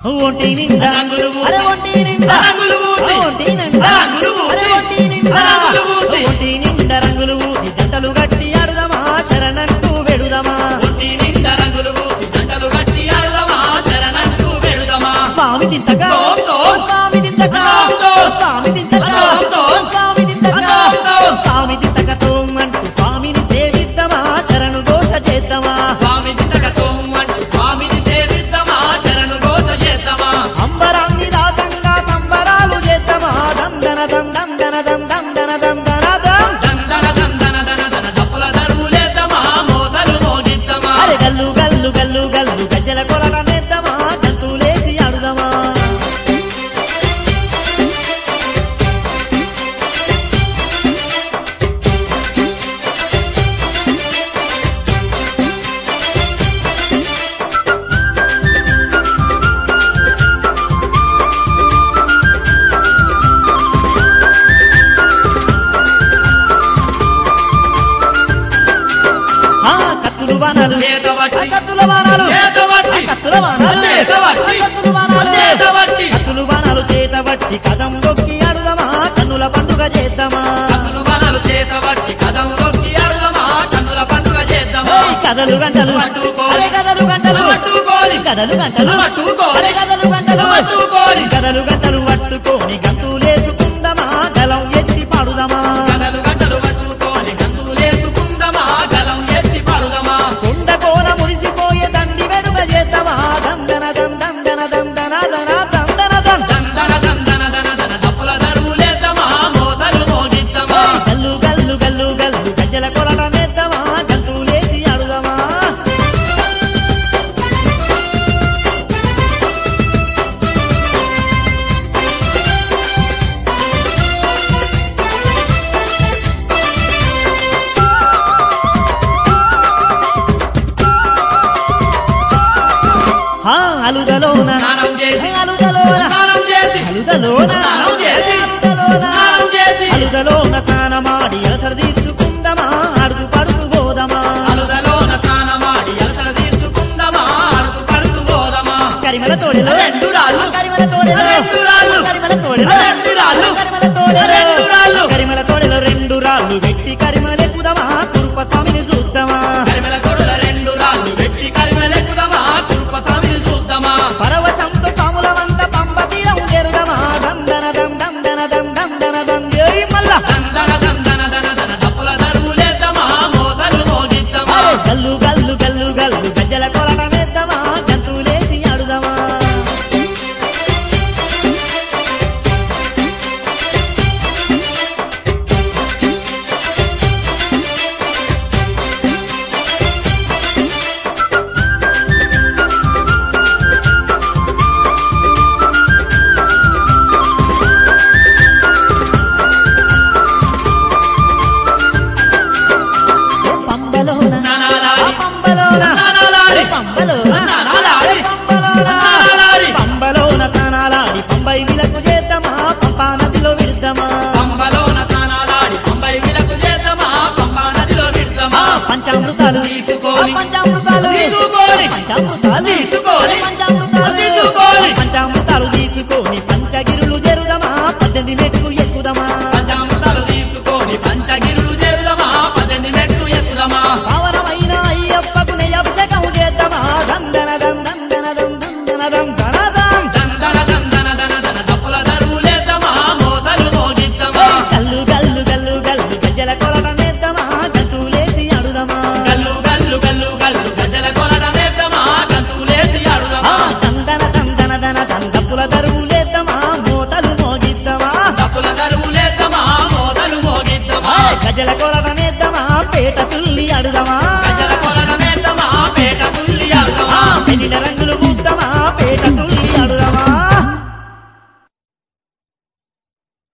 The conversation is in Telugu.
ఒంటి నిండా రంగులు పూసి. అరే ఒంటి నిండా రంగులు పూసి. ఒంటి నిండా రంగులు పూసి. అరే ఒంటి నిండా రంగులు పూసి. ఒంటి నిండా రంగులు పూసి జంటలు గట్టి ఆడుదమా శరణంటూ వెడుదమా ఒంటి నిండా రంగులు పూసి జంటలు గట్టి ఆడుదమా శరణంటూ వేడుదమా స్వామి దింతగా తోం తోం. స్వామి దింతగా తోం తోం. స్వామి దింతగా తోం తోం. స్వామి దింతగా తోం తోం. స్వామి దింతగా తోం అంటూ స్వామిని సేవిద్దామా శరణు ఘోష చేద్దామా స్వామి దితకతో అంటూ స్వామిని సేవిద్దామా శరణు ఘోష చేద్దామా అంబరాన్ని దాకంగా సంబరాలు చేద్దామా దందన దం దందన దం దందన దందన దం దందన దందన దన దన దప్పుల దరువులేద్దామా మోతలు మోగిద్దామా అరే గల్లు గల్లు గల్లు గల్లు గజ్జల కొరల నేద్దామా గంతులేసి ఆడుదామా ఆ కత్తులు బాణాలు చేతబట్టి. ఆ కత్తుల బాణాలు చేతబట్టి. ఆ కత్తుల బాణాలు చేతబట్టి. ఆ కత్తుల బాణాలు చేతబట్టి. కత్తులు బాణాలు చేతబట్టి కదం గొక్కి ఆడుదామా కన్నుల పండుగ చేద్దామా కన్నులు మనలు చేతబట్టి కదం రొక్కి ఆడుదమా కన్నుల పండుగ చేద్దామా ఏయ్, కథలు గంటలు పట్టుకోని. అరే కథలు గంటలు పట్టుకోని. కథలు గంటలు పట్టుకోని. అరే కథలు గంటలు పట్టుకోని. కథలు గంటలు పట్టుకోని గంతులేసుకుందామా గలం ఎత్తి పాడుదామా కథలు గంటలు పట్టుకోని గంతులేసుకుందమా గలం ఎత్తి పడుదమా కొండ కోన మురిసిపోయే దండి వెనుక చేద్దామా దందన దం దందన దందన దన దందన దం దందన దందన దన దన దప్పుల దరువులేద్దామా మోతలు మోగిద్దామా గల్లు గల్లు గల్లు గల్లు గజ్జల కొరట నేద్దామా గంతులేసి ఆడుదామా హా అలుదలోన స్నానం చేసి అలుదలోన స్నానం చేసి అలుదలోన స్నానం చేసి అలుదలోన స్నానం చేసి అలుదలోన స్నానమాడి అలసర తీర్చుకుందమా అడుగు పడుగు పోదమా అలుదలోన స్నానమాడి అలసట తీర్చుకుందమా అడుగు పడుతు పోదమా కరిమల తోడెలో రెండు రాళ్ళు. కరిమల తోడెలో రెండు రాళ్ళు. కరిమల తోడెలో రెండు రాళ్ళు. కరిమల తోడెలో రెండు రాళ్ళు. కరిమల తోడెలో రెండు రాళ్ళు వెట్టి కరిమలెక్కుదమా కురుప స్వామిని చూద్దామా కరిమెల కొడుల రెండు రాళ్ళు వెట్టి కరిమెలెక్కుదమా కురుప స్వామిని చూద్దామా పరవశంతో కములమంత పంప తీరం జరుగమా దందన దం దందన దం దందన దం ఏయ్ మల్ల దందన దందన దన దన దప్పుల దరువులేద్దామా మోతలు మోగిద్దామా అరే గల్లు గల్లు గల్లు గల్లు గజ్జల కొరట వేద్దామా గంతులేసి ఆడుదామా పంబలోన నానాలాడి. ఆ పంబలోన నానాలాడి. పంబలోన నానాలాడి. పంబలోన నానాలాడి. పంబలోన స్నానాలాడి పంబై విలకు చేద్దామా పంపా నదిలో విడదామా పంబలోన స్నానాలాడి పంబై విలకు చేద్దామా పంబా నదిలో విడదామా పంచామృతాలు తీసుకొని. ఆ పంచామృతాలు తీసుకొని. పంచామృతాలు తీసుకొని. పంచామృతాలు తీసుకొని. పంచామృతాలు తీసుకొని పంచగిరులు జరుదమా పద్దెనిమిది మెట్లు ఎక్కుదమా పంచామృతాలు తీసుకొని పంచగిరులు చేరుదమా పద్దెనిమిది మెట్లు ఎక్కుదమా పావనమైన అయ్యప్పకు నెయ్యి అభిషేకం చేద్దామా దందన దం దందన దం దందన దం ధనదం దందన దందన దన దన దప్పుల దరువులేద్దామా మోతలు మోగిద్దామా గల్లు గల్లు గల్లు గల్లు గజ్జల కొలట నేద్దామా గంతులేసి ఆడుదామా గల్లు గల్లు గల్లు గల్లు గజల కొలడమేద్దామా గంతులేసి ఆ ఆడుదమా దందన దందన దన దందపుల దరువులేద్దామా మోతలు మోగిద్దామా దప్పుల దరువులేద్దామా మోతలు మోగిద్దామా గజల కొలట నేద్దామా పేట తుల్లి ఆడుదామా గజల కొలడమేద్దామా పేట పుల్లి ఆడుదమా పెళ్లిల రంగు